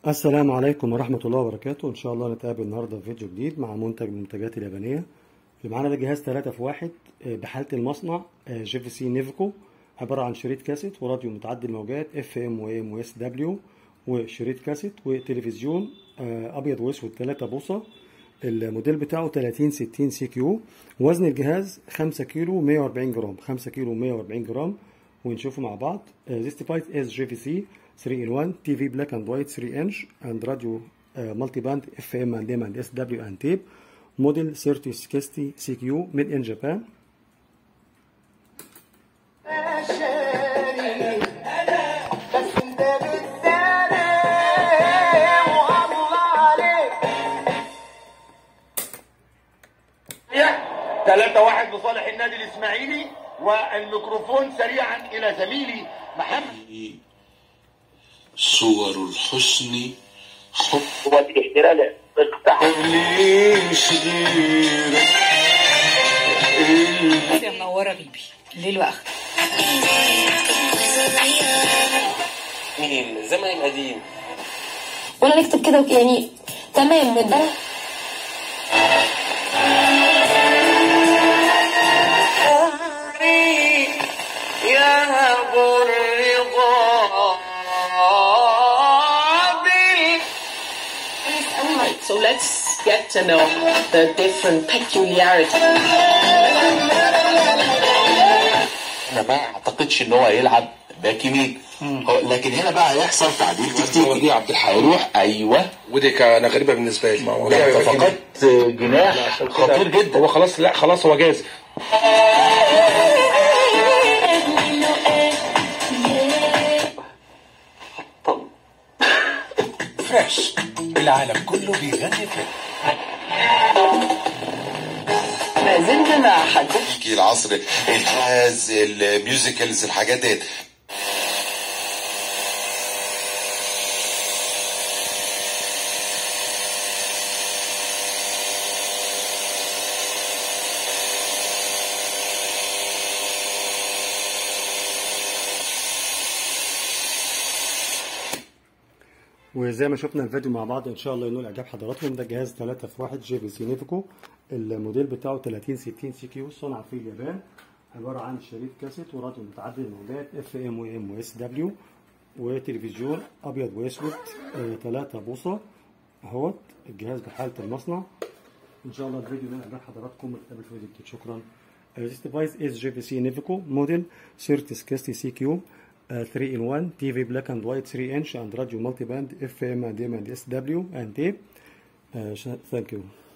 السلام عليكم ورحمة الله وبركاته إن شاء الله نتقابل النهاردة في فيديو جديد مع منتج من المنتجات اليابانية اللي معانا ده جهاز 3 في 1 بحالة المصنع جي في سي نيفكو عبارة عن شريط كاسيت وراديو متعدد الموجات اف ام وام واس دبليو وشريط كاسيت وتلفزيون ابيض واسود 3 بوصة الموديل بتاعه 30 60 سي كيو وزن الجهاز 5 كيلو 140 جرام 5 كيلو 140 جرام ونشوفه مع بعض This device is JVC 3 in 1 TV black and white 3 inch and radio uh, multi-band FM and M and SW and tape model 3060 CQ made in Japan ثلاثة واحد لصالح النادي الإسماعيلي والميكروفون سريعا إلى زميلي محمد صور الحسن حب والاحتلال اقتحم ليش غيرك يا منورة بيبي ليل واخر مين زمن قديم ولا نكتب كده يعني تمام من ده يهب الرضا بال Right, so let's get to know the different peculiarities. انا ما اعتقدش ان هو هيلعب باك يمين هو- لكن هنا بقى هيحصل تعديل تكتيكي دي عبد الحي يروح ايوه ودي كان غريبه بالنسبه لي ده انت فقدت جناح خطير جدا هو خلاص لا خلاص هو جاهز فريش العالم كله بيغني فريش ما زلنا مع حديث يجي العصر الجاز الميوزيكلز الحاجات ديت وزي ما شفنا الفيديو مع بعض ان شاء الله ينول اعجاب حضراتكم ده جهاز 3 في 1 جي في سي نيفكو الموديل بتاعه 30 60 سي كيو صنع في اليابان عباره عن شريط كاسيت وراديو متعدد الموجات اف ام وام واس دبليو وتلفزيون ابيض واسود 3 بوصه اهوت الجهاز بحاله المصنع ان شاء الله الفيديو ينول اعجاب حضراتكم ونتقابل في فيديو جديد شكرا Uh, this device is JVC Nivico model 3060 CQ uh, 3 in 1 TV black and white 3 inch and radio multiband FM and M and SW and tape. Uh, sh- thank you.